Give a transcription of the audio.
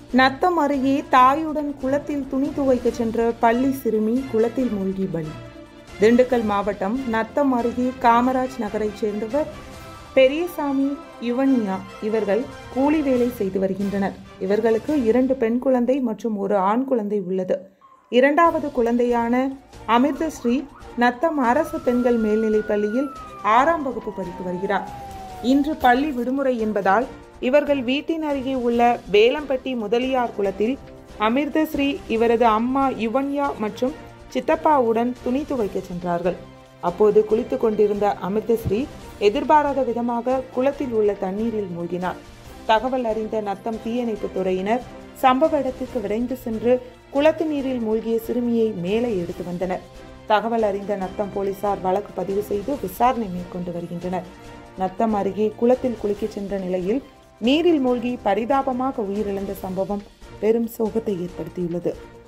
நத்தம் அருகே தாயுடன் குளத்தில் துணி துவைக்க சென்ற பள்ளி சிறுமி குளத்தில் மூழ்கி பலி திண்டுக்கல் மாவட்டம் நத்தம் அருகே காமராஜ் நகரைச் சேர்ந்தவர் பெரியசாமி யுவனியா இவர்கள் கூலி வேலை செய்து வருகின்றனர் இவர்களுக்கு இரண்டு பெண் குழந்தை மற்றும் ஒரு ஆண் குழந்தை உள்ளது இரண்டாவது குழந்தையான அமிர்தஸ்ரீ நத்தம் அரசு பெண்கள் மேல்நிலைப் பள்ளியில் ஆறாம் வகுப்பு படித்து வருகிறார் இன்று பள்ளி விடுமுறை என்பதால் இவர்கள் வீட்டின் அருகே உள்ள வேலம்பட்டி முதலியார் குளத்தில் அமிர்தஸ்ரீ இவரது அம்மா யுவன்யா மற்றும் சித்தப்பாவுடன் துணி துவைக்க சென்றார்கள் அப்போது குளித்துக் கொண்டிருந்த அமிர்தஸ்ரீ எதிர்பாராத விதமாக குளத்தில் உள்ள தண்ணீரில் மூழ்கினார் தகவல் அறிந்த நத்தம் தீயணைப்புத் துறையினர் சம்பவ இடத்திற்கு விரைந்து சென்று குளத்து நீரில் மூழ்கிய சிறுமியை மேலே எடுத்து வந்தனர் தகவல் அறிந்த நத்தம் போலீசார் வழக்கு பதிவு செய்து விசாரணை மேற்கொண்டு வருகின்றனர் நத்தம் அருகே குளத்தில் குளிக்கச் சென்ற நிலையில் நீரில் மூழ்கி பரிதாபமாக உயிரிழந்த சம்பவம் பெரும் சோகத்தை ஏற்படுத்தியுள்ளது